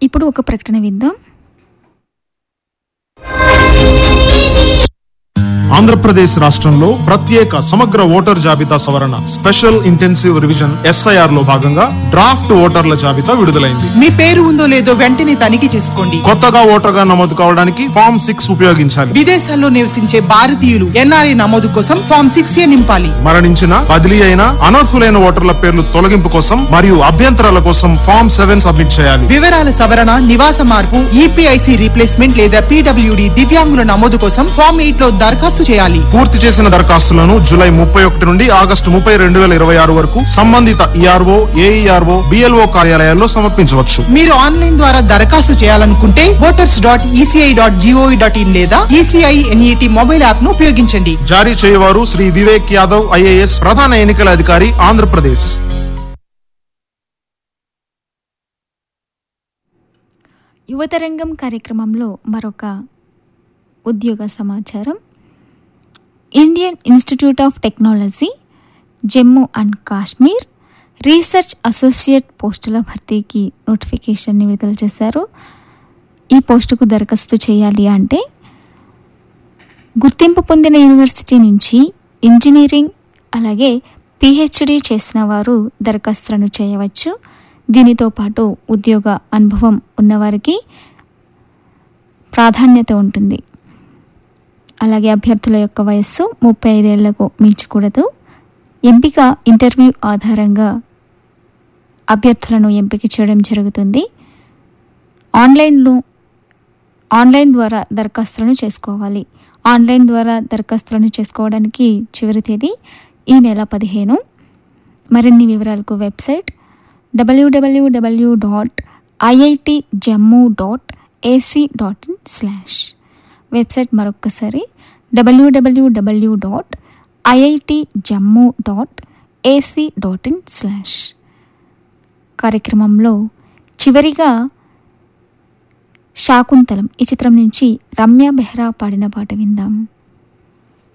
ఇప్పుడు ఒక ప్రకటన విద్దాం ఆంధ్రప్రదేశ్ రాష్ట్రంలో ప్రత్యేక సమగ్ర ఓటర్ జాబితా సవరణ స్పెషల్ ఇంటెన్సివ్ రివిజన్ ఎస్ఐఆర్ లో భాగంగా డ్రాఫ్ట్ ఓటర్ల జాబితా విడుదలైంది మీ పేరు ఉందో లేదో వెంటనే తనిఖీ చేసుకోండి కొత్తగా ఓటర్గా నమోదు కావడానికి ఫామ్ సిక్స్ ఉపయోగించాలి విదేశాల్లో నివసించే భారతీయులు ఎన్ఆర్ఐ నమోదు కోసం ఫామ్ సిక్స్ ఏ నింపాలి మరణించిన బదిలీ అయిన అనర్హులైన ఓటర్ల పేర్లు తొలగింపు కోసం మరియు అభ్యంతరాల కోసం ఫామ్ సెవెన్ సబ్మిట్ చేయాలి వివరాల సవరణ నివాస మార్పు ఈపీఐసి రీప్లేస్మెంట్ లేదా పీడబ్ల్యూడి దివ్యాంగుల నమోదు కోసం ఫామ్ ఎయిట్ లో దరఖాస్తు చేయాలి పూర్తి చేసిన దరఖాస్తులను జూలై ముప్పై ఒకటి నుండి ఆగస్టు ముప్పై రెండు వేల ఇరవై ఆరు వరకు సంబంధిత ఈఆర్ఓ ఏఈఆర్ఓ బిఎల్ఓ కార్యాలయాల్లో సమర్పించవచ్చు మీరు ఆన్లైన్ ద్వారా దరఖాస్తు చేయాలనుకుంటే voters dot ECI dot GOV dot in లేదా ఈసీఐ ఎన్ఈటి మొబైల్ యాప్ ను ఉపయోగించండి జారీ చేయవారు శ్రీ వివేక్ యాదవ్ ఐఏఎస్ ప్రధాన ఎన్నికల అధికారి ఆంధ్రప్రదేశ్ యువతరంగం కార్యక్రమంలో మరొక ఉద్యోగ సమాచారం Indian Institute of Technology Jammu and Kashmir research associate పోస్టుల భర్తీకి నోటిఫికేషన్ని విడుదల చేశారు ఈ పోస్టుకు దరఖాస్తు చేయాలి అంటే గుర్తింపు పొందిన యూనివర్సిటీ నుంచి ఇంజనీరింగ్ అలాగే పిహెచ్డి చేసిన వారు దరఖాస్తులను చేయవచ్చు దీనితో పాటు ఉద్యోగ అనుభవం ఉన్నవారికి ప్రాధాన్యత ఉంటుంది అలాగే అభ్యర్థుల యొక్క వయస్సు ముప్పై ఐదేళ్లకు మించకూడదు ఎంపిక ఇంటర్వ్యూ ఆధారంగా అభ్యర్థులను ఎంపిక చేయడం జరుగుతుంది ఆన్లైన్లో ఆన్లైన్ ద్వారా దరఖాస్తులను చేసుకోవాలి ఆన్లైన్ ద్వారా దరఖాస్తులను చేసుకోవడానికి చివరి తేదీ ఈ నెల పదిహేను మరిన్ని వివరాలకు వెబ్సైట్ డబ్ల్యూడబ్ల్యూడబ్ల్యూ dot IIT Jammu dot AC dot in slash website మరొక్కసారి డబ్ల్యూడబ్ల్యూడబ్ల్యూ dot IIT Jammu dot AC dot in slash కార్యక్రమంలో చివరిగా శాకుంతలం ఈ చిత్రం నుంచి రమ్య బెహ్రా పాడిన పాట విందాం